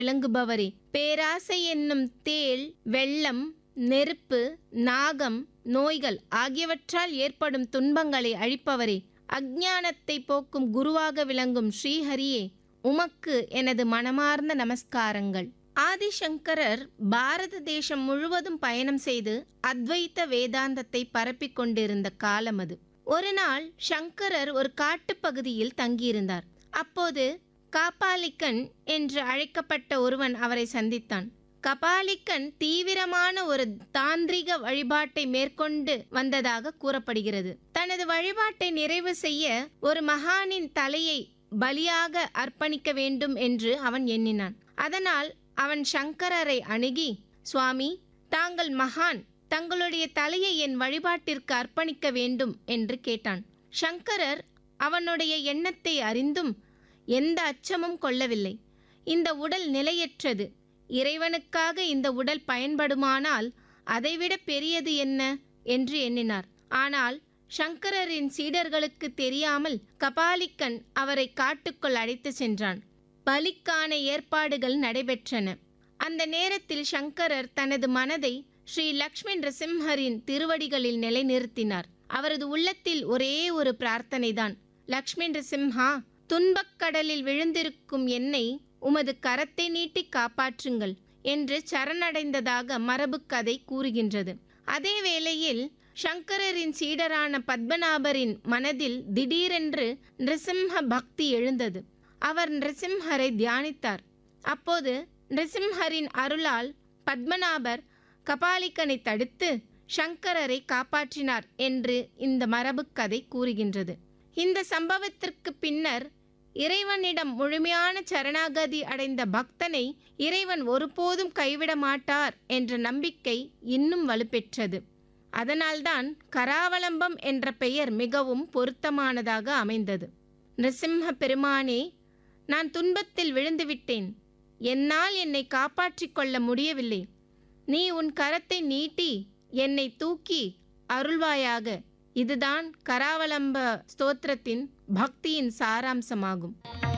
விளங்குபவரே பேராசை என்னும் தேள் வெள்ளம் நெருப்பு நாகம் நோய்கள் ஆகியவற்றால் ஏற்படும் துன்பங்களை அழிப்பவரே அஞ்ஞானத்தை போக்கும் குருவாக விளங்கும் ஸ்ரீஹரியே உமக்கு எனது மனமார்ந்த நமஸ்காரங்கள் ஆதிசங்கரர் பாரத தேசம் முழுவதும் பயணம் செய்து அத்வைத்த வேதாந்தத்தை பரப்பிக் கொண்டிருந்த காலம் அது ஒரு நாள் சங்கரர் ஒரு காட்டுப்பகுதியில் தங்கியிருந்தார் அப்போது காபாலிக்கன் என்று அழைக்கப்பட்ட ஒருவன் அவரை சந்தித்தான் கபாலிக்கன் தீவிரமான ஒரு தாந்திரிக வழிபாட்டை மேற்கொண்டு வந்ததாக கூறப்படுகிறது தனது வழிபாட்டை நிறைவு செய்ய ஒரு மகானின் தலையை பலியாக அர்ப்பணிக்க வேண்டும் என்று அவன் எண்ணினான் அதனால் அவன் சங்கரரை அணுகி சுவாமி தாங்கள் மகான் தங்களுடைய தலையை என் வழிபாட்டிற்கு அர்ப்பணிக்க வேண்டும் என்று கேட்டான் சங்கரர் அவனுடைய எண்ணத்தை அறிந்தும் எந்த அச்சமும் கொள்ளவில்லை இந்த உடல் நிலையற்றது இறைவனுக்காக இந்த உடல் பயன்படுமானால் அதைவிட பெரியது என்ன என்று எண்ணினார் ஆனால் சங்கரரின் சீடர்களுக்கு தெரியாமல் கபாலிக்கன் அவரை காட்டுக்குள் அழைத்து சென்றான் பலிக்கான ஏற்பாடுகள் நடைபெற்றன அந்த நேரத்தில் சங்கரர் தனது மனதை ஸ்ரீ லக்ஷ்மி நரசிம்ஹரின் திருவடிகளில் நிலைநிறுத்தினார் அவரது உள்ளத்தில் ஒரே ஒரு பிரார்த்தனைதான் லக்ஷ்மி நரசிம்ஹா துன்பக்கடலில் விழுந்திருக்கும் என்னை உமது கரத்தை நீட்டி காப்பாற்றுங்கள் என்று சரணடைந்ததாக மரபுக்கதை கூறுகின்றது அதே வேளையில் சங்கரரின் சீடரான பத்மநாபரின் மனதில் திடீரென்று நிருசிம்ஹ பக்தி எழுந்தது அவர் நிருசிம்ஹரை தியானித்தார் அப்போது நிருசிம்ஹரின் அருளால் பத்மநாபர் கபாலிக்கனை தடுத்து சங்கரரை காப்பாற்றினார் என்று இந்த மரபுக்கதை கூறுகின்றது இந்த சம்பவத்திற்கு பின்னர் இறைவனிடம் முழுமையான சரணாகதி அடைந்த பக்தனை இறைவன் ஒருபோதும் கைவிட மாட்டார் என்ற நம்பிக்கை இன்னும் வலுப்பெற்றது அதனால்தான் கராவலம்பம் என்ற பெயர் மிகவும் பொருத்தமானதாக அமைந்தது நிருசிம்ம பெருமானே நான் துன்பத்தில் விழுந்துவிட்டேன் என்னால் என்னை காப்பாற்றிக் கொள்ள முடியவில்லை நீ உன் கரத்தை நீட்டி என்னை தூக்கி அருள்வாயாக இதுதான் கராவலம்ப ஸ்தோத்திரத்தின் பக்தியின் சாராம்சமாகும்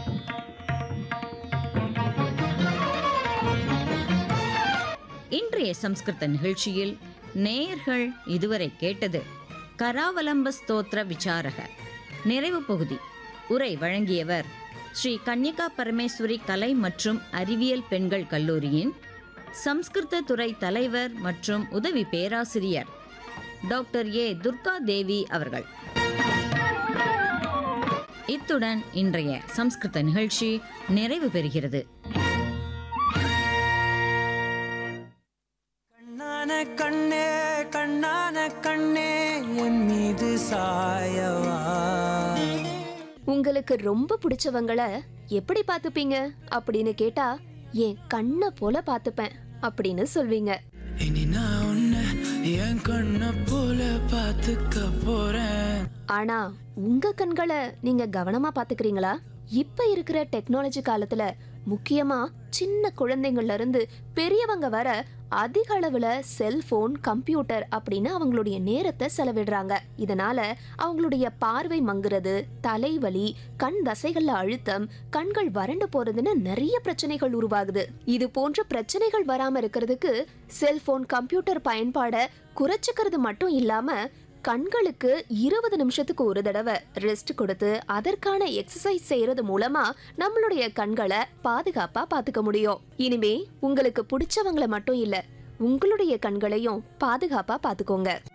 இன்றைய சம்ஸ்கிருத நிகழ்ச்சியில் நேயர்கள் இதுவரை கேட்டது கராவலம்ப ஸ்தோத்திர விசாரக நிறைவு பகுதி உரை வழங்கியவர் ஸ்ரீ கன்னிகா பரமேஸ்வரி கலை மற்றும் அறிவியல் பெண்கள் கல்லூரியின் சம்ஸ்கிருத துறை தலைவர் மற்றும் உதவி பேராசிரியர் டாக்டர் ஏ துர்கா தேவி அவர்கள் இத்துடன் இன்றைய சம்ஸ்கிருத நிகழ்ச்சி நிறைவு பெறுகிறது கண்ணான கண்ணே கண்ணான கண்ணே என் மீது சாயவா உங்களுக்கு ரொம்ப பிடிச்சவங்கள எப்படி பாத்துப்பீங்க அப்படின்னு கேட்டா என் கண்ணை போல பாத்துப்பேன் அப்படின்னு சொல்வீங்க இனி நான் உன்னை என் கண்ணை போல பார்த்துக்க போறேன் ஆனா உங்க கண்களை நீங்க கவனமா பாத்துக்கிறீங்களா இப்ப இருக்கிற டெக்னாலஜி காலத்துல முக்கியமா சின்ன குழந்தைங்கள்ல இருந்து பெரியவங்க வர அதிக அளவுல செல்போன் கம்ப்யூட்டர் அப்படின்னு அவங்களுடைய நேரத்தை செலவிடுறாங்க இதனால அவங்களுடைய பார்வை மங்குறது தலைவலி கண் தசைகள்ல அழுத்தம் கண்கள் வறண்டு போறதுன்னு நிறைய பிரச்சனைகள் உருவாகுது இது போன்ற பிரச்சனைகள் வராம இருக்கிறதுக்கு செல்போன் கம்ப்யூட்டர் பயன்பாட குறைச்சிக்கிறது மட்டும் இல்லாம கண்களுக்கு இருபது நிமிஷத்துக்கு ஒரு தடவை ரெஸ்ட் கொடுத்து அதற்கான எக்ஸசைஸ் செய்யறது மூலமா நம்மளுடைய கண்களை பாதுகாப்பா பாத்துக்க முடியும் இனிமே உங்களுக்கு பிடிச்சவங்கள மட்டும் இல்ல உங்களுடைய கண்களையும் பாதுகாப்பா பாத்துக்கோங்க